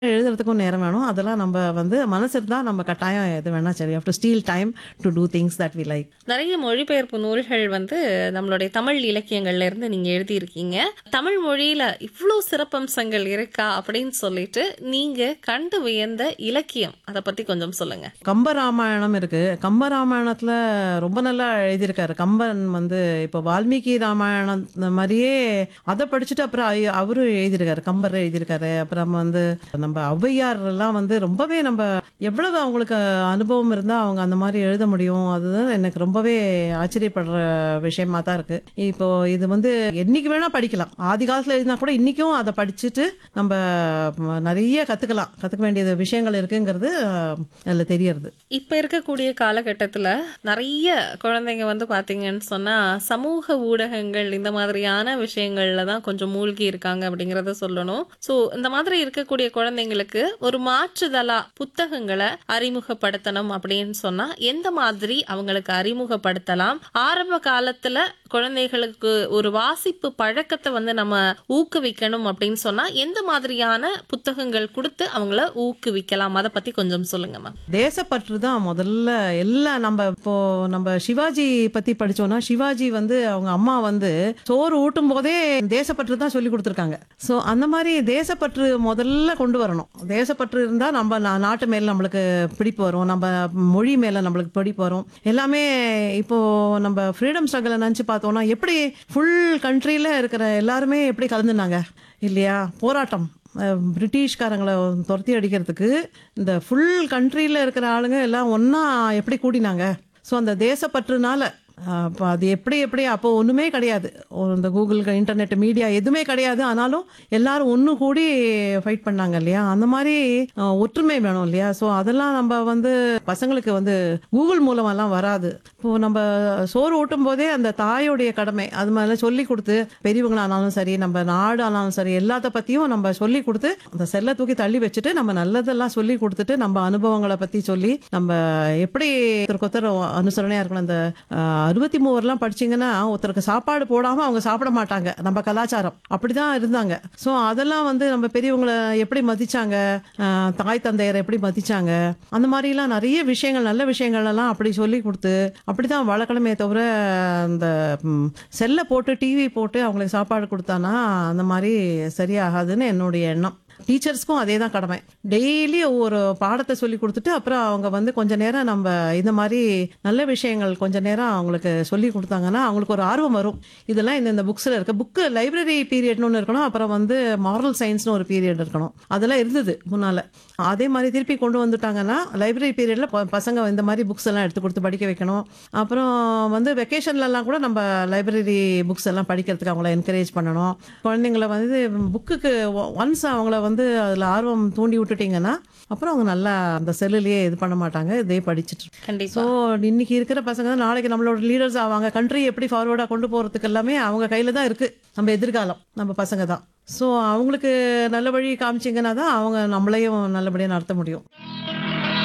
எழுதுறதுக்கும் நேரம் வேணும். அதெல்லாம் நம்ப வந்து மனசு இருந்தா நம்ம கட்டாயம் எது வேணா சரி. Have to steal time to do things that we like. நிறைய மொழிபெயர்ப்பு நூல்கள் வந்து நம்மளுடைய தமிழ் இலக்கியங்கள்ல இருந்து நீங்க எழுதியிருக்கீங்க. தமிழ் மொழியில இவ்ளோ சிறப்பம்சங்கள் இருக்கா அப்படின்னு சொல்லிட்டு நீங்க கண்டு வியந்த இலக்கியம் அத பத்தி கொஞ்சம் சொல்லுங்க. கம்பராமாயணம் இருக்கு. கம்பராமாயணத்துல ரொம்ப நல்லா எழுதியிருக்காரு. கம்பன் வந்து இப்போ வால்மீகி ராமாயணம் இந்த மாதிரியே அதை படிச்சுட்டு அப்புறம் ஐ- அவரும் எழுதியிருக்காரு. கம்பர் எழுதியிருக்காரு. அப்புறம் வந்து நம்ம ஔவையார் எல்லாம் வந்து ரொம்பவே நம்ம எவ்வளவு அவங்களுக்கு அனுபவம் இருந்தா அவங்க அந்த மாதிரி எழுத முடியும் அதுதான் எனக்கு ரொம்பவே ஆச்சரியப்படுற விஷயமா தான் இருக்கு. இப்போ இது வந்து என்னைக்கு வேணா படிக்கலாம். ஆதி காலத்துல எழுதினா கூட இன்னைக்கும் அதை படிச்சுட்டு நம்ம ம, நிறைய கத்துக்கலாம். கத்துக்க வேண்டிய விஷயங்கள் இருக்குங்கிறது அஹ், அதுல தெரியறது. இப்ப இருக்கக்கூடிய காலகட்டத்துல நிறைய குழந்தைங்க வந்து பாத்தீங்கன்னு சொன்னா சமூக ஊடகங்கள் இந்த மாதிரியான விஷயங்கள்ல தான் கொஞ்சம் மூழ்கி இருக்காங்க அப்படிங்கறத சொல்லணும். சோ இந்த மாதிரி இருக்கக்கூடிய குழந்தைங்களுக்கு ஒரு மாற்றுதலா புத்தகங்களை அறிமுகப்படுத்தணும் அப்படின்னு சொன்னா எந்த மாதிரி அவங்களுக்கு அறிமுகப்படுத்தலாம் ஆரம்ப காலத்துல குழந்தைகளுக்கு ஒரு வாசிப்பு பழக்கத்தை வந்து நம்ம ஊக்குவிக்கணும் அப்படின்னு சொன்னா எந்த மாதிரியான புத்தகங்கள் கொடுத்து அவங்கள ஊக்குவிக்கலாம் அதை பத்தி கொஞ்சம் சொல்லுங்க மேம் தேசப்பற்று தான் முதல்ல எல்லாம் நம்ம இப்போ நம்ம சிவாஜி பத்தி படிச்சோம்னா சிவாஜி வந்து அவங்க அம்மா வந்து சோறு ஊட்டும் போதே தேசப்பற்று தான் சொல்லி கொடுத்துருக்காங்க ஸோ அந்த மாதிரி தேசப்பற்று முதல்ல கொண்டு வரணும் தேசப்பற்று இருந்தா நம்ம நா- நாட்டு மேல நம்மளுக்கு பிடிப்பு வரும் நம்ம மொழி மேல நம்மளுக்கு பிடிப்பு வரும் எல்லாமே இப்போ நம்ம ஃப்ரீடம் ஸ்ட்ரகிளை நினச்சி பார்த்தோம்னா எப்படி ஃபுல் கண்ட்ரியில இருக்கிற எல்லாருமே எப்படி கலந்துனாங்க இல்லையா போராட்டம் அஹ் பிரிட்டிஷ்காரங்களை துரத்தி அடிக்கிறதுக்கு இந்த ஃபுல் கண்ட்ரியில் இருக்கிற ஆளுங்க எல்லாம் ஒன்றா எப்படி கூடினாங்க ஸோ அந்த தேசப்பற்றுனால அப்போ அது எப்படி எப்படி அப்போ ஒன்றுமே கிடையாது ஒரு இந்த கூகுள் இன்டர்நெட் மீடியா எதுவுமே கிடையாது ஆனாலும் எல்லாரும் ஒன்று கூடி ஃபைட் பண்ணாங்க இல்லையா அந்த மாதிரி அஹ், ஒற்றுமை வேணும் இல்லையா ஸோ அதெல்லாம் நம்ம வந்து பசங்களுக்கு வந்து கூகுள் மூலமெல்லாம் வராது இப்போ நம்ம சோறு ஊட்டும் போதே அந்த தாயோடைய கடமை அது மாதிரி சொல்லி கொடுத்து பெரியவங்களானாலும் சரி நம்ம நாடு ஆனாலும் சரி எல்லாத்த பற்றியும் நம்ம சொல்லி கொடுத்து அந்த செல்லை தூக்கி தள்ளி வச்சுட்டு நம்ம நல்லதெல்லாம் சொல்லி கொடுத்துட்டு நம்ம அனுபவங்களை பற்றி சொல்லி நம்ம எப்படி ஒருத்தருக்கு ஒருத்தர் அனுசரணையாக இருக்கணும் அந்த அறுபத்தி மூவர்லாம் படிச்சீங்கன்னா ஒருத்தருக்கு சாப்பாடு போடாமல் அவங்க சாப்பிட மாட்டாங்க நம்ம கலாச்சாரம் அப்படிதான் இருந்தாங்க ஸோ அதெல்லாம் வந்து நம்ம பெரியவங்களை எப்படி மதிச்சாங்க ஆஹ் தாய் தந்தையரை எப்படி மதிச்சாங்க அந்த மாதிரிலாம் நிறைய விஷயங்கள் நல்ல விஷயங்கள் எல்லாம் அப்படி சொல்லி கொடுத்து அப்படிதான் வளர்க்கணுமே தவிர அந்த ம், செல்லை போட்டு டிவி போட்டு அவங்களுக்கு சாப்பாடு கொடுத்தானா அந்த மாதிரி சரியாகாதுன்னு என்னுடைய எண்ணம் டீச்சர்ஸ்க்கும் அதே தான் கடமை டெய்லி ஒவ்வொரு பாடத்தை சொல்லி கொடுத்துட்டு அப்புறம் அவங்க வந்து கொஞ்ச நேரம் நம்ம இந்த மாதிரி நல்ல விஷயங்கள் கொஞ்ச நேரம் அவங்களுக்கு சொல்லி கொடுத்தாங்கன்னா அவங்களுக்கு ஒரு ஆர்வம் வரும் இதெல்லாம் இந்த இந்த புக்ஸில் இருக்க புக்கு லைப்ரரி பீரியட்னு ஒன்று இருக்கணும் அப்புறம் வந்து மாரல் சயின்ஸ்னு ஒரு பீரியட் இருக்கணும் அதெல்லாம் இருந்தது முன்னால் அதே மாதிரி திருப்பி கொண்டு வந்துட்டாங்கன்னா லைப்ரரி பீரியடில் பசங்க இந்த மாதிரி புக்ஸ் எல்லாம் எடுத்து கொடுத்து படிக்க வைக்கணும் அப்புறம் வந்து வெக்கேஷன்லலாம் கூட நம்ம லைப்ரரி புக்ஸ் எல்லாம் படிக்கிறதுக்கு அவங்கள என்கரேஜ் பண்ணணும் குழந்தைங்கள வந்து புக்குக்கு ஒன்ஸ் அவங்கள வந்து அதில் ஆர்வம் தூண்டி விட்டுட்டீங்கன்னா அப்புறம் அவங்க நல்லா அந்த செல்லுலேயே இது பண்ண மாட்டாங்க இதே படிச்சுட்டு கண்டிப்பா ஸோ இன்னைக்கு இருக்கிற பசங்க தான் நாளைக்கு நம்மளோட லீடர்ஸ் ஆவாங்க கண்ட்ரி எப்படி ஃபார்வர்டாக கொண்டு போகிறதுக்கு எல்லாமே அவங்க கையில் தான் இருக்குது நம்ம எதிர்காலம் நம்ம பசங்க தான் ஸோ அவங்களுக்கு நல்ல வழி காமிச்சிங்கன்னா தான் அவங்க நம்மளையும் நல்லபடியாக நடத்த முடியும்